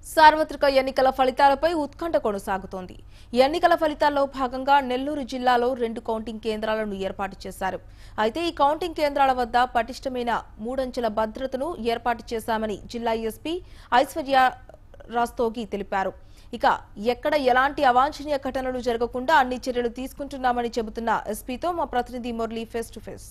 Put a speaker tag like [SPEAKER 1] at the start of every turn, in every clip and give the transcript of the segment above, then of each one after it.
[SPEAKER 1] సార్వత్రిక ఎన్నికల ఫలితాలపై ఉత్కంఠ కొనసాగుతోంది ఈ ఎన్నికల ఫలితాల్లో భాగంగా నెల్లూరు జిల్లాలో రెండు కౌంటింగ్ కేంద్రాలను ఏర్పాటు చేశారు అయితే ఈ కౌంటింగ్ కేంద్రాల వద్ద పటిష్టమైన మూడంచెల భద్రతను ఏర్పాటు చేశామని జిల్లా ఎస్పీ ఐశ్వర్య రాస్తోగి తెలిపారు ఇక ఎక్కడ ఎలాంటి అవాంఛనీయ ఘటనలు జరగకుండా అన్ని చర్యలు తీసుకుంటున్నామని చెబుతున్న ఎస్పీతో మా ప్రతినిధి మురళి ఫేస్ టు ఫేస్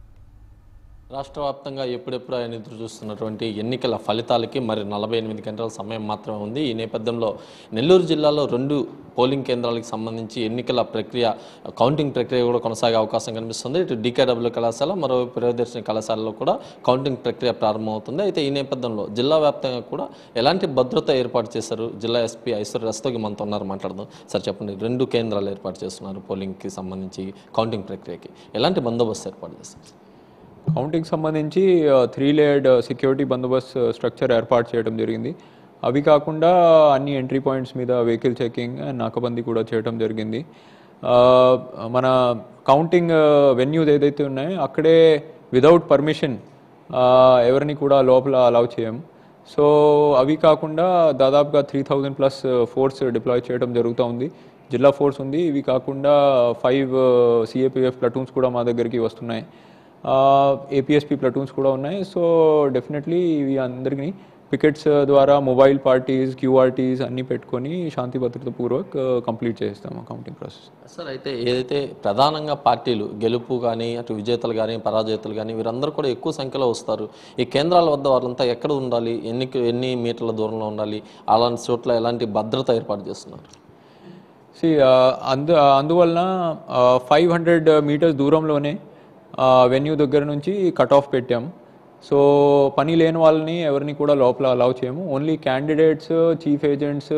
[SPEAKER 2] రాష్ట్ర వ్యాప్తంగా ఎప్పుడెప్పుడు ఆయన ఎదురు చూస్తున్నటువంటి ఎన్నికల ఫలితాలకి మరి నలభై ఎనిమిది గంటల సమయం మాత్రమే ఉంది ఈ నేపథ్యంలో నెల్లూరు జిల్లాలో రెండు పోలింగ్ కేంద్రాలకు సంబంధించి ఎన్నికల ప్రక్రియ కౌంటింగ్ ప్రక్రియ కూడా కొనసాగే అవకాశం కనిపిస్తుంది ఇటు డీకేడబ్ల్యూ కళాశాల మరోవైపు ప్రియదర్శిని కళాశాలలో కూడా కౌంటింగ్ ప్రక్రియ ప్రారంభమవుతుంది అయితే ఈ నేపథ్యంలో జిల్లా వ్యాప్తంగా కూడా ఎలాంటి భద్రత ఏర్పాటు చేశారు జిల్లా ఎస్పీ ఐశ్వర్య రస్తోగి మనతో ఉన్నారు మాట్లాడదాం సార్ చెప్పండి రెండు కేంద్రాలు ఏర్పాటు చేస్తున్నారు పోలింగ్కి సంబంధించి కౌంటింగ్ ప్రక్రియకి ఎలాంటి బందోబస్తు ఏర్పాటు చేస్తారు
[SPEAKER 3] కౌంటింగ్ సంబంధించి త్రీ లేయర్డ్ సెక్యూరిటీ బందోబస్త్ స్ట్రక్చర్ ఏర్పాటు చేయడం జరిగింది అవి కాకుండా అన్ని ఎంట్రీ పాయింట్స్ మీద వెహికల్ చెకింగ్ అండ్ నాకబందీ కూడా చేయడం జరిగింది ఆ, మన కౌంటింగ్ వెన్యూస్ ఏదైతే ఉన్నాయో అక్కడే వితౌట్ పర్మిషన్ ఎవరిని కూడా లోపల అలౌ చేయం సో అవి కాకుండా దాదాపుగా three thousand plus force deploy చేయడం జరుగుతూ ఉంది జిల్లా ఫోర్స్ ఉంది ఇవి కాకుండా ఫైవ్ సిఏపిఎఫ్ ప్లటూన్స్ కూడా మా దగ్గరికి వస్తున్నాయి ఏపీఎస్పీ ప్లటూన్స్ కూడా ఉన్నాయి సో డెఫినెట్లీ ఇవి అందరికీ పికెట్స్ ద్వారా మొబైల్ పార్టీస్ క్యూఆర్టీస్ అన్నీ పెట్టుకొని శాంతి భద్రత పూర్వక్ కంప్లీట్ చేస్తాము కౌంటింగ్ ప్రాసెస్
[SPEAKER 2] సార్ అయితే ఏదైతే ప్రధానంగా పార్టీలు గెలుపు కానీ అటు విజేతలు కానీ పరాజేతలు కానీ వీరందరూ కూడా ఎక్కువ సంఖ్యలో వస్తారు ఈ కేంద్రాల వద్ద వాళ్ళంతా ఎక్కడ ఉండాలి ఎన్ని ఎన్ని మీటర్ల దూరంలో ఉండాలి అలాంటి చోట్ల ఎలాంటి భద్రత ఏర్పాటు చేస్తున్నారు
[SPEAKER 3] సి అందు అందువలన ఫైవ్ హండ్రెడ్ మీటర్స్ దూరంలోనే వెన్యూ దగ్గర నుంచి కట్ ఆఫ్ పెట్టాం సో పని లేని వాళ్ళని ఎవరిని కూడా లోపల అలౌ చేయము ఓన్లీ క్యాండిడేట్స్ చీఫ్ ఏజెంట్స్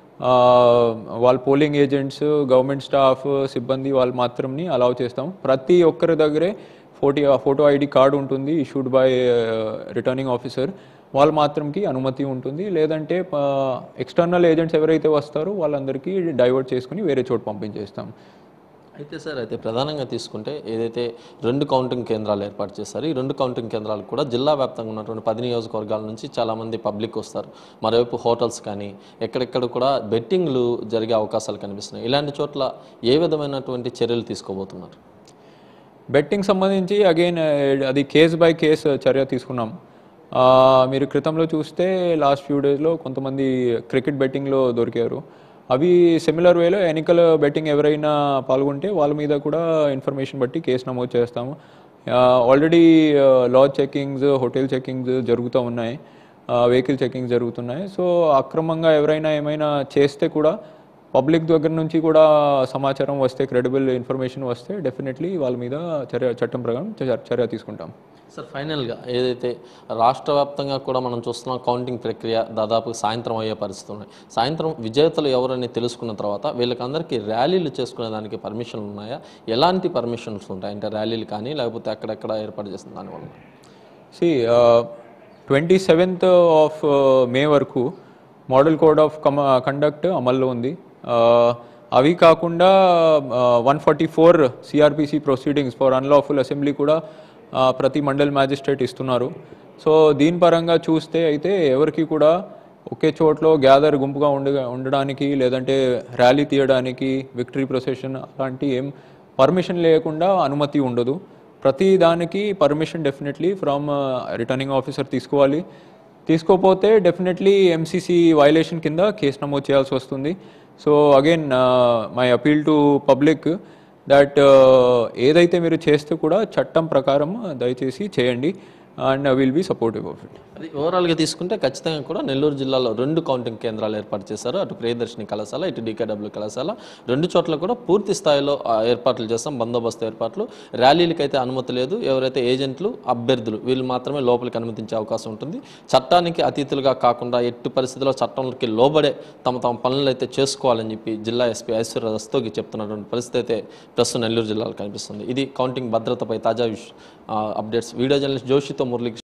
[SPEAKER 3] వాళ్ళ పోలింగ్ ఏజెంట్స్ గవర్నమెంట్ స్టాఫ్ సిబ్బంది వాళ్ళు మాత్రంని అలౌ చేస్తాం ప్రతి ఒక్కరి దగ్గరే ఫోటో ఫోటో ఐడి కార్డు ఉంటుంది ఇష్యూడ్ బై రిటర్నింగ్ ఆఫీసర్ వాళ్ళు మాత్రంకి అనుమతి ఉంటుంది లేదంటే ఎక్స్టర్నల్ ఏజెంట్స్ ఎవరైతే వస్తారో వాళ్ళందరికీ డైవర్ట్ చేసుకుని వేరే చోటు పంపించేస్తాం
[SPEAKER 2] అయితే సార్ అయితే ప్రధానంగా తీసుకుంటే ఏదైతే రెండు కౌంటింగ్ కేంద్రాలు ఏర్పాటు చేశారు ఈ రెండు కౌంటింగ్ కేంద్రాలు కూడా జిల్లా వ్యాప్తంగా ఉన్నటువంటి పది నియోజకవర్గాల నుంచి చాలామంది పబ్లిక్ వస్తారు మరోవైపు హోటల్స్ కానీ ఎక్కడెక్కడ కూడా బెట్టింగ్లు జరిగే అవకాశాలు కనిపిస్తున్నాయి ఇలాంటి చోట్ల ఏ విధమైనటువంటి చర్యలు తీసుకోబోతున్నారు
[SPEAKER 3] బెట్టింగ్ సంబంధించి అగైన్ అది కేస్ బై కేస్ చర్య తీసుకున్నాం ఆ, మీరు క్రితంలో చూస్తే లాస్ట్ ఫ్యూ డేస్లో కొంతమంది క్రికెట్ బెట్టింగ్లో దొరికారు అవి సిమిలర్ వేలో ఎన్నికల బెట్టింగ్ ఎవరైనా పాల్గొంటే వాళ్ళ మీద కూడా ఇన్ఫర్మేషన్ బట్టి కేసు నమోదు చేస్తాము already lodge checkings hotel checkings జరుగుతూ ఉన్నాయి వెహికల్ చెకింగ్ జరుగుతున్నాయి సో అక్రమంగా ఎవరైనా ఏమైనా చేస్తే కూడా పబ్లిక్ దగ్గర నుంచి కూడా సమాచారం వస్తే క్రెడిబుల్ ఇన్ఫర్మేషన్ వస్తే డెఫినెట్లీ వాళ్ళ మీద చర్య చట్టం ప్రకారం చర్య- చర్య తీసుకుంటాం
[SPEAKER 2] సార్ ఫైనల్గా ఏదైతే రాష్ట్ర వ్యాప్తంగా కూడా మనం చూస్తున్నాం కౌంటింగ్ ప్రక్రియ దాదాపు సాయంత్రం అయ్యే పరిస్థితి ఉన్నాయి సాయంత్రం విజేతలు ఎవరని తెలుసుకున్న తర్వాత వీళ్ళకందరికీ ర్యాలీలు చేసుకునే దానికి పర్మిషన్లు ఉన్నాయా ఎలాంటి పర్మిషన్స్ ఉంటాయి అంటే ర్యాలీలు కానీ లేకపోతే అక్కడెక్కడ ఏర్పాటు చేసిన దానివల్ల
[SPEAKER 3] సి ట్వంటీ సెవెంత్ ఆఫ్ మే వరకు మోడల్ కోడ్ ఆఫ్ కమ కండక్ట్ అమల్లో ఉంది Uh, అవి కాకుండా one forty four CrPC proceedings for unlawful assembly కూడా uh, ప్రతి మండల్ మ్యాజిస్ట్రేట్ ఇస్తున్నారు సో దీని పరంగా చూస్తే అయితే ఎవరికి కూడా ఒకే చోట్లో గ్యాదర్ గుంపుగా ఉండ ఉండడానికి లేదంటే ర్యాలీ తీయడానికి విక్టరీ ప్రొసెషన్ అలాంటి ఏం పర్మిషన్ లేకుండా అనుమతి ఉండదు ప్రతి దానికి permission definitely from returning officer తీసుకోవాలి తీసుకోపోతే డెఫినెట్లీ ఎంసీసీ వైలేషన్ కింద కేసు నమోదు చేయాల్సి వస్తుంది so again my appeal to public that ఏదైతే మీరు చేస్తే కూడా చట్టం ప్రకారం దయచేసి చేయండి and will be supportive of it
[SPEAKER 2] అది ఓవరాల్గా తీసుకుంటే ఖచ్చితంగా కూడా నెల్లూరు జిల్లాలో రెండు కౌంటింగ్ కేంద్రాలు ఏర్పాటు చేశారు అటు ప్రియదర్శిని కళాశాల ఇటు డీకేడబ్ల్యూ కళాశాల రెండు చోట్ల కూడా పూర్తి స్థాయిలో ఆ, ఏర్పాట్లు చేస్తాం బందోబస్తు ఏర్పాట్లు ర్యాలీలకైతే అనుమతి లేదు ఎవరైతే ఏజెంట్లు అభ్యర్థులు వీళ్ళు మాత్రమే లోపలికి అనుమతించే అవకాశం ఉంటుంది చట్టానికి అతీతులుగా కాకుండా ఎట్టి పరిస్థితుల్లో చట్టంలోకి లోబడే తమ తమ పనులు అయితే చేసుకోవాలని చెప్పి జిల్లా ఎస్పీ ఐశ్వర్య రస్తోగి చెప్తున్నటువంటి పరిస్థితి అయితే ప్రస్తుతం నెల్లూరు జిల్లాలో కనిపిస్తుంది ఇది కౌంటింగ్ భద్రతపై తాజా విష్- ఆ, అప్డేట్స్ వీడియో జర్నలిస్ట్ జోషితో మురళి